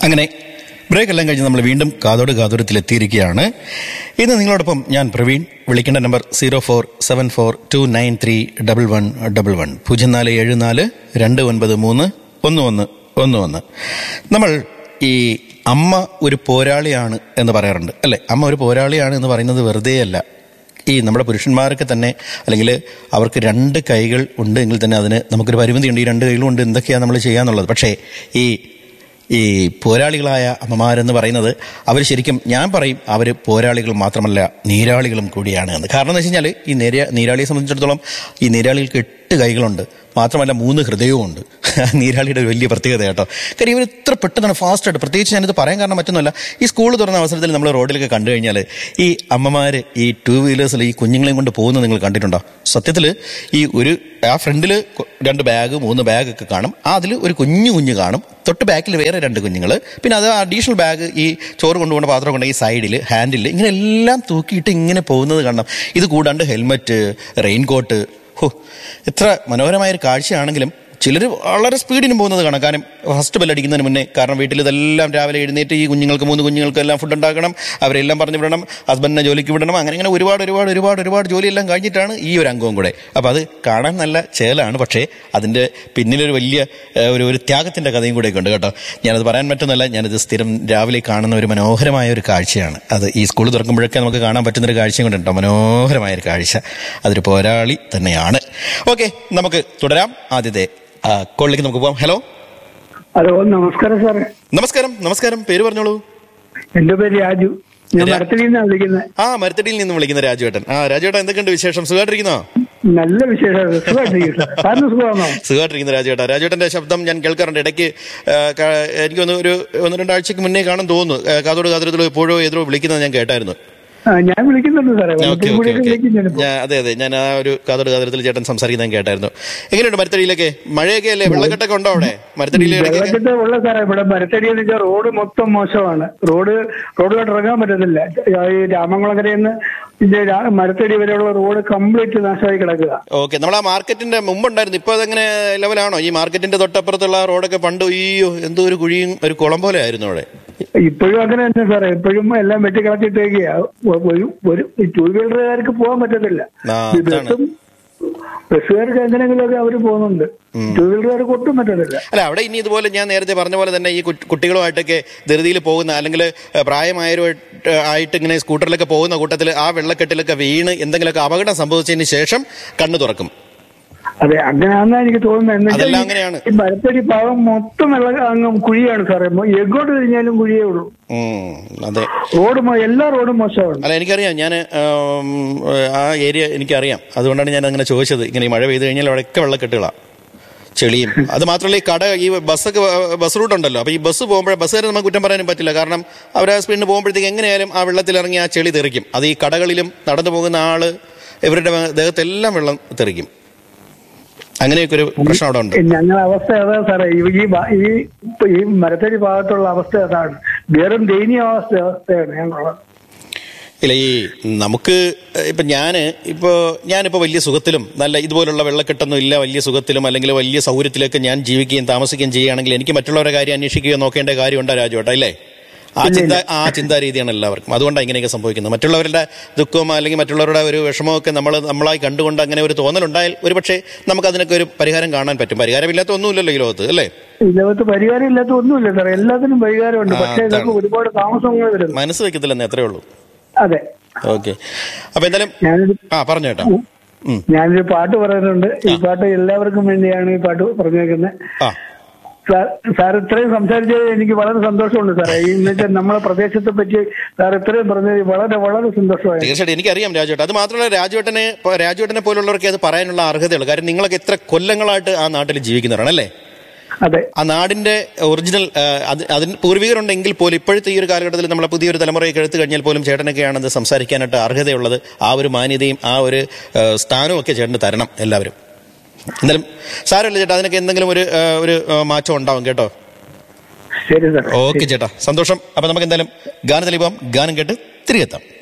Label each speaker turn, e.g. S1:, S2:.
S1: അങ്ങനെ ബ്രേക്ക് എല്ലാം കഴിഞ്ഞ് നമ്മൾ വീണ്ടും കാതോട് കാതോരത്തിൽ എത്തിയിരിക്കുകയാണ് ഇന്ന് നിങ്ങളോടൊപ്പം ഞാൻ പ്രവീൺ വിളിക്കേണ്ട number zero four seven four two nine three double one double one പൂജ്യം നാല് ഏഴ് നാല് രണ്ട് ഒൻപത് മൂന്ന് ഒന്ന് ഒന്ന് ഒന്ന് ഒന്ന് നമ്മൾ ഈ അമ്മ ഒരു പോരാളിയാണ് എന്ന് പറയാറുണ്ട് അല്ലെ അമ്മ ഒരു പോരാളിയാണ് എന്ന് പറയുന്നത് വെറുതെ അല്ല ഈ നമ്മുടെ പുരുഷന്മാർക്ക് തന്നെ അല്ലെങ്കിൽ അവർക്ക് രണ്ട് കൈകൾ ഉണ്ട് എങ്കിൽ തന്നെ അതിന് നമുക്കൊരു പരിമിതിയുണ്ട് ഈ രണ്ട് കൈകളും ഉണ്ട് എന്തൊക്കെയാണ് നമ്മൾ ചെയ്യാന്നുള്ളത് പക്ഷേ ഈ ഈ പോരാളികളായ അമ്മമാരെന്ന് പറയുന്നത് അവർ ശരിക്കും ഞാൻ പറയും അവർ പോരാളികൾ മാത്രമല്ല നീരാളികളും കൂടിയാണ് എന്ന് കാരണം എന്ന് വെച്ച് കഴിഞ്ഞാൽ ഈ നീരാ നീരാളിയെ സംബന്ധിച്ചിടത്തോളം ഈ നീരാളികൾക്ക് എട്ട് കൈകളുണ്ട് മാത്രമല്ല മൂന്ന് ഹൃദയവും ഉണ്ട് നീരാളിയുടെ ഒരു വലിയ പ്രത്യേകത കേട്ടോ കാര്യം ഇവർ ഇത്ര പെട്ടെന്നാണ് ഫാസ്റ്റായിട്ട് പ്രത്യേകിച്ച് ഞാനിത് പറയാൻ കാരണം മറ്റൊന്നുമല്ല ഈ സ്കൂൾ തുറന്ന അവസരത്തിൽ നമ്മൾ റോഡിലൊക്കെ കണ്ടു കഴിഞ്ഞാൽ ഈ അമ്മമാർ ഈ ടൂ വീലേഴ്സിൽ ഈ കുഞ്ഞുങ്ങളെയും കൊണ്ട് പോകുന്നത് നിങ്ങൾ കണ്ടിട്ടുണ്ടോ സത്യത്തിൽ ഈ ഒരു ആ ഫ്രണ്ടിൽ രണ്ട് ബാഗ് മൂന്ന് ബാഗ് ഒക്കെ കാണും ആ അതിൽ ഒരു കുഞ്ഞു കുഞ്ഞ് കാണും തൊട്ട് ബാക്കിൽ വേറെ രണ്ട് കുഞ്ഞുങ്ങൾ പിന്നെ അത് അഡീഷണൽ ബാഗ് ഈ ചോറ് കൊണ്ടുപോകുന്ന പാത്രം കൊണ്ട് ഈ സൈഡിൽ ഹാൻഡിൽ ഇങ്ങനെ എല്ലാം തൂക്കിയിട്ട് ഇങ്ങനെ പോകുന്നത് കാണണം ഇത് കൂടാണ്ട് ഹെൽമറ്റ് റെയിൻകോട്ട് ഹോ എത്ര മനോഹരമായ ഒരു കാഴ്ചയാണെങ്കിലും ചിലർ വളരെ സ്പീഡിന് പോകുന്നത് കാണാം കാരണം ഫസ്റ്റ് ബെല്ലടിക്കുന്നതിന് മുന്നേ കാരണം വീട്ടിൽ ഇതെല്ലാം രാവിലെ എഴുന്നേറ്റ് ഈ കുഞ്ഞുങ്ങൾക്ക് മൂന്ന് കുഞ്ഞുങ്ങൾക്ക് എല്ലാം ഫുഡ് ഉണ്ടാക്കണം അവരെല്ലാം പറഞ്ഞു വിടണം ഹസ്ബൻഡിനെ ജോലിക്ക് വിടണം അങ്ങനെ അങ്ങനെ ഒരുപാട് ഒരുപാട് ഒരുപാട് ഒരുപാട് ജോലിയെല്ലാം കഴിഞ്ഞിട്ടാണ് ഈ ഒരു അംഗവും കൂടെ അപ്പോൾ അത് കാണാൻ നല്ല ചേലാണ് പക്ഷേ അതിൻ്റെ പിന്നിലൊരു വലിയ ഏഹ്, ഒരു ഒരു ത്യാഗത്തിൻ്റെ കഥയും കൂടെയൊക്കെ ഉണ്ട് കേട്ടോ ഞാനത് പറയാൻ പറ്റുന്നല്ല ഞാനിത് സ്ഥിരം രാവിലെ കാണുന്ന ഒരു മനോഹരമായ ഒരു കാഴ്ചയാണ് അത് ഈ സ്കൂൾ തുറക്കുമ്പോഴൊക്കെ നമുക്ക് കാണാൻ പറ്റുന്ന ഒരു കാഴ്ചയും കൂടെ ഉണ്ടോ മനോഹരമായ ഒരു കാഴ്ച അതൊരു പോരാളി തന്നെയാണ് ഓക്കെ നമുക്ക് തുടരാം ആദ്യത്തെ ആ, കോളിലേക്ക് നമുക്ക് പോകാം ഹലോ
S2: ഹലോ നമസ്കാരം സാറേ
S1: നമസ്കാരം നമസ്കാരം പേര് പറഞ്ഞോളൂ
S2: എന്റെ പേര് രാജു ഞാൻ
S1: രാ-
S2: മരത്തടിയിൽ നിന്നാണ് വിളിക്കുന്നത്
S1: ആ മരത്തടിയിൽ നിന്ന് വിളിക്കുന്ന രാജുവേട്ടൻ ആ രാജുവേട്ടൻ എന്തൊക്കെയുണ്ട് വിശേഷം സുഖമായിട്ടിരിക്കുന്നോ
S2: നല്ല വിശേഷമാണ് സുഖമായിട്ടിരിക്കും സാർ സാറിന് സുഖമാണോ
S1: സുഖമായിട്ടിരിക്കുന്ന രാജുവേട്ട രാജുവേട്ടന്റെ ശബ്ദം ഞാൻ കേൾക്കാറുണ്ട് ഇടയ്ക്ക് ആ, ക- എനിക്കൊന്ന് ഒരു ഒന്ന് രണ്ടാഴ്ചക്ക് മുന്നേ കാണാൻ തോന്നുന്നു ആ, കാതോട് കാതോരത്തിൽ എപ്പോഴോ ഏതോ വിളിക്കുന്നത് ഞാൻ കേട്ടായിരുന്നു
S2: ആ, ഞാൻ വിളിക്കുന്നുണ്ട് സാറേ
S1: ഓക്കെ
S2: ഒത്തിരി
S1: ഓക്കെ
S2: കൂടിയൊക്കെ
S1: ഓക്കെ
S2: വിളിക്കും ഞാനിപ്പോ
S1: ഞാൻ അതെ അതെ ഞാൻ ആ ഒരു കാതോട് കാതോരത്തിൽ ചേട്ടൻ സംസാരിക്കുന്നത് ഞാൻ കേട്ടായിരുന്നു എങ്ങനെയുണ്ട് മരത്തടിയിലൊക്കെ മഴയൊക്കെ അല്ലേ വെള്ളക്കെട്ടൊക്കെ ഉണ്ടോ അവിടെ മരത്തടിയിലെ ഇടയ്ക്കൊക്കെ
S2: വെള്ളക്കെട്ട് ഉള്ള സാറേ ഇവിടെ മരത്തടി എന്ന് വെച്ചാൽ റോഡ് മൊത്തം മോശമാണ് റോഡ് റോഡിലോട്ട് ഇറങ്ങാൻ പറ്റത്തില്ല ഈ രാമംകുളങ്ങരയിൽ നിന്ന് ഇത് രാ- മരത്തടി വരെയുള്ള റോഡ് കംപ്ലീറ്റ് നാശമായി കിടക്കുക
S1: ഓക്കെ നമ്മൾ ആ മാർക്കറ്റിന്റെ മുമ്പുണ്ടായിരുന്നു ഇപ്പൊ അതെങ്ങനെ ലെവലാണോ ഈ മാർക്കറ്റിന്റെ തൊട്ടപ്പുറത്തുള്ള ആ റോഡൊക്കെ പണ്ട് അയ്യോ എന്തോ ഒരു കുഴിയും ഒരു കുളം പോലെ ആയിരുന്നു അവിടെ
S2: ഇപ്പോഴും അങ്ങനെ തന്നെ സാറേ ഇപ്പോഴും എല്ലാം വെട്ടിക്കളച്ചിട്ടേക്കാ ഒരു ഒരു ടൂ വീലറുകാർക്ക് പോകാൻ പറ്റത്തില്ല
S1: ആ,
S2: ഈ
S1: അതാണ്.
S2: ബസ്സും ബസ്സുകാർക്ക് എങ്ങനെയെങ്കിലുമൊക്കെ അവർ പോകുന്നുണ്ട് ടൂ വീലറുകാർക്ക് ഒട്ടും പറ്റത്തില്ല
S1: അല്ല അവിടെ ഇനി ഇതുപോലെ ഞാൻ നേരത്തെ പറഞ്ഞ പോലെ തന്നെ ഈ കു- കുട്ടികളുമായിട്ടൊക്കെ ധൃതിയിൽ പോകുന്ന അല്ലെങ്കിൽ ഏഹ്, പ്രായമായവരുമായിട്ട് ആയിട്ട് ഇങ്ങനെ സ്കൂട്ടറിലൊക്കെ പോകുന്ന കൂട്ടത്തിൽ ആ വെള്ളക്കെട്ടിലൊക്കെ വീണ് എന്തെങ്കിലുമൊക്കെ അപകടം സംഭവിച്ചതിന് ശേഷം കണ്ണു തുറക്കും
S2: അതെ അങ്ങനെയാണെന്നാ എനിക്ക് തോന്നുന്നത് എന്ന് വെച്ചാൽ
S1: അതെല്ലാം
S2: ഈ-
S1: അങ്ങനെയാണ്.
S2: ഈ മരത്തടി ഭാഗം മൊത്തം വെള്ളം അങ്ങ് കുഴിയാണ് സാറേ മൊ- എങ്ങോട്ട് കഴിഞ്ഞാലും കുഴിയേ ഉള്ളൂ
S1: ഉം, അതെ
S2: റോഡ് മൊ- എല്ലാ റോഡും മോശമാണ്
S1: അല്ല എനിക്കറിയാം ഞാൻ ആ ഏരിയ എനിക്കറിയാം അതുകൊണ്ടാണ് ഞാൻ അങ്ങനെ ചോദിച്ചത് ഇങ്ങനെ ഈ മഴ പെയ്ത് കഴിഞ്ഞാൽ അവിടെയൊക്കെ വെള്ളക്കെട്ടുകളാണ് ചെളിയും അത് മാത്രമല്ല ഈ കട ഈ ബസ്സൊക്കെ ബസ് റൂട്ട് ഉണ്ടല്ലോ അപ്പോൾ ഈ ബസ് പോകുമ്പോൾ ബസ്സുകാരെ നമുക്ക് കുറ്റം പറയാനും പറ്റില്ല കാരണം അവർ ആ സ്പീഡിന് പോകുമ്പോഴത്തേക്ക് എങ്ങനെയായാലും ആ വെള്ളത്തിൽ ഇറങ്ങി ആ ചെളി തെറിക്കും അത് ഈ കടകളിലും നടന്നു പോകുന്ന ആള് ഇവരുടെ ദേഹത്തെല്ലാം വെള്ളം തെറിക്കും അങ്ങനെയൊക്കെ ഒരു പ്രശ്നം അവിടെ ഉണ്ട്
S2: ഞങ്ങളുടെ അവസ്ഥ അതാ സാറേ ഈ ഈ ഭാ- ഈ ഇപ്പൊ ഈ മരത്തടി ഭാഗത്തുള്ള അവസ്ഥ അതാണ് വെറും ദയനീയ അവസ്ഥ അവസ്ഥയാണ് ഞങ്ങളുള്ളത്
S1: ഇല്ല ഈ നമുക്ക് ഇപ്പം ഞാൻ ഇപ്പോൾ ഞാനിപ്പോൾ വലിയ സുഖത്തിലും നല്ല ഇതുപോലുള്ള വെള്ളക്കെട്ടൊന്നും ഇല്ല വലിയ സുഖത്തിലും അല്ലെങ്കിൽ വലിയ സൗകര്യത്തിലൊക്കെ ഞാൻ ജീവിക്കുകയും താമസിക്കുകയും ചെയ്യുകയാണെങ്കിൽ എനിക്ക് മറ്റുള്ളവരുടെ കാര്യം അന്വേഷിക്കുകയോ നോക്കേണ്ട കാര്യമുണ്ടോ രാജുവേട്ടാ ഇല്ലേ ആ ചിന്ത ആ ചിന്താ രീതിയാണ് എല്ലാവർക്കും അതുകൊണ്ടാണ് ഇങ്ങനെയൊക്കെ സംഭവിക്കുന്നത് മറ്റുള്ളവരുടെ ദുഃഖവും അല്ലെങ്കിൽ മറ്റുള്ളവരുടെ ഒരു വിഷമമൊക്കെ നമ്മൾ നമ്മളായി കണ്ടുകൊണ്ട് അങ്ങനെ ഒരു തോന്നലുണ്ടായാൽ ഒരുപക്ഷെ നമുക്ക് അതിനൊക്കെ ഒരു പരിഹാരം കാണാൻ പറ്റും പരിഹാരമില്ലാത്ത ഒന്നുമില്ലല്ലോ ഈ ലോകത്ത് അല്ലേ
S2: ഈ ലോകത്ത് പരിഹാരം ഇല്ലാത്ത ഒന്നുമില്ല സാറേ എല്ലാത്തിനും പരിഹാരമുണ്ട്
S1: ആ,
S2: പക്ഷേ
S1: അതാണ്.
S2: ഇതൊക്കെ ഒരുപാട് താമസങ്ങൾ വരുന്നു
S1: മനസ്സ് വെക്കത്തില്ലെന്ന് എത്രയേ ഉള്ളൂ
S2: അതെ
S1: ഓക്കെ അപ്പൊ എന്തായാലും
S2: ഞാനൊരു
S1: ആ പറഞ്ഞു കേട്ടോ ഉം.
S2: ഞാനൊരു പാട്ട് പറയുന്നുണ്ട് ഈ പാട്ട് എല്ലാവർക്കും വേണ്ടിയാണ് ഈ പാട്ട് പറഞ്ഞേക്കുന്നത്
S1: ആ
S2: സാർ സാർ ഇത്രയും സംസാരിച്ചത് എനിക്ക് വളരെ സന്തോഷമുണ്ട് സാറേ ഈ എന്നുവെച്ചാൽ നമ്മളെ പ്രദേശത്തെ പറ്റി സാർ ഇത്രയും പറഞ്ഞത് വളരെ വളരെ സന്തോഷമായി
S1: തീർച്ചയായിട്ടും എനിക്കറിയാം രാജുവേട്ടൻ അത് മാത്രമല്ല രാജുവേട്ടനെ ഇപ്പൊ രാജുവേട്ടനെ പോലുള്ളവർക്ക് അത് പറയാനുള്ള അർഹതയുള്ളൂ കാര്യം നിങ്ങളൊക്കെ എത്ര കൊല്ലങ്ങളായിട്ട് ആ നാട്ടിൽ ജീവിക്കുന്നവരാണ് അല്ലേ
S2: അതെ
S1: ആ നാടിന്റെ ഒറിജിനൽ ആ, അത് അതിന് പൂർവികരുണ്ടെങ്കിൽ പോലും ഇപ്പോഴത്തെ ഈ ഒരു കാലഘട്ടത്തിൽ നമ്മളെ പുതിയൊരു തലമുറയൊക്കെ എടുത്തു കഴിഞ്ഞാൽ പോലും ചേട്ടനൊക്കെയാണ് അത് സംസാരിക്കാനായിട്ട് അർഹതയുള്ളത് ആ ഒരു മാന്യതയും ആ ഒരു ആ, സ്ഥാനവും ഒക്കെ ചേട്ടന് തരണം എല്ലാവരും എന്നാലും സാരമില്ല ചേട്ടാ അതിനൊക്കെ എന്തെങ്കിലും ഒരു ആ, ഒരു ആ, മാറ്റം ഉണ്ടാവും കേട്ടോ
S2: ശരി സാർ
S1: ഓക്കെ ചേട്ടാ സന്തോഷം അപ്പൊ നമുക്ക് എന്തായാലും ഗാനത്തിലേക്ക് പോകാം ഗാനം കേട്ട് തിരികെത്താം